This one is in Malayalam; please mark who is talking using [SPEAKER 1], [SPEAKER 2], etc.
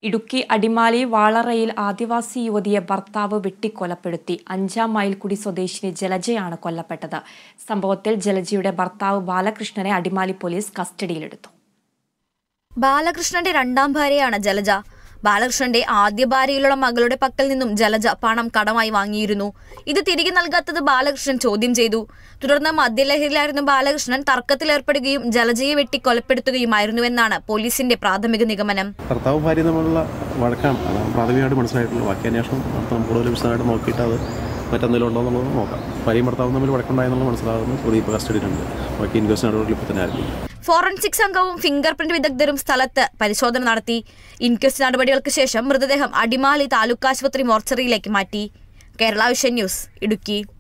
[SPEAKER 1] ഇടുക്കി അടിമാലി വാളറയിൽ ആദിവാസി യുവതിയെ ഭർത്താവ് വെട്ടിക്കൊലപ്പെടുത്തി അഞ്ചാം മൈൽക്കുടി സ്വദേശിനി ജലജയാണ് കൊല്ലപ്പെട്ടത് സംഭവത്തിൽ ജലജയുടെ ഭർത്താവ് ബാലകൃഷ്ണനെ അടിമാലി പോലീസ് കസ്റ്റഡിയിലെടുത്തു
[SPEAKER 2] ബാലകൃഷ്ണന്റെ രണ്ടാം ഭാര്യയാണ് ജലജ ബാലകൃഷ്ണന്റെ ആദ്യ ഭാര്യയിലുള്ള മകളുടെ പക്കൽ നിന്നും ജലജ പണം കടമായി വാങ്ങിയിരുന്നു ഇത് തിരികെ നൽകാത്തത് ബാലകൃഷ്ണൻ ചോദ്യം ചെയ്തു തുടർന്ന് മദ്യലഹരിയിലായിരുന്ന ബാലകൃഷ്ണൻ തർക്കത്തിലേർപ്പെടുകയും ജലജയെ വെട്ടി കൊലപ്പെടുത്തുകയുമായിരുന്നുവെന്നാണ് പോലീസിന്റെ പ്രാഥമിക നിഗമനം
[SPEAKER 3] ഭർത്താവ് ഭാര്യ തമ്മിലുള്ള വഴക്കാണ് അതാണ് പ്രാഥമികമായിട്ട് മനസ്സിലായിട്ടുള്ളത് ബാക്കി അന്വേഷണം നടത്തണം കൂടുതൽ വിശദമായിട്ട് നോക്കിയിട്ട് അത് മറ്റെന്തെങ്കിലും ഉണ്ടോ എന്നുള്ളത് നോക്കാം ഭാര്യയും ഭർത്താവും തമ്മിൽ വഴക്കുണ്ടായെന്നുള്ള മനസ്സിലാകുന്നു പ്രതി ഇപ്പോൾ കസ്റ്റഡിയിലുണ്ട് ബാക്കി ഇൻക്വസ്റ്റ് നടപടി ഇപ്പോൾ തന്നെ ആരംഭിക്കും
[SPEAKER 2] ഫോറൻസിക് സംഘവും ഫിംഗർ പ്രിന്റ് വിദഗ്ധരും സ്ഥലത്ത് പരിശോധന നടത്തി ഇൻക്വസ്റ്റ് നടപടികൾക്ക് ശേഷം മൃതദേഹം അടിമാലി താലൂക്ക് ആശുപത്രി മോർച്ചറിയിലേക്ക് മാറ്റി കേരള വിഷൻ ന്യൂസ് ഇടുക്കി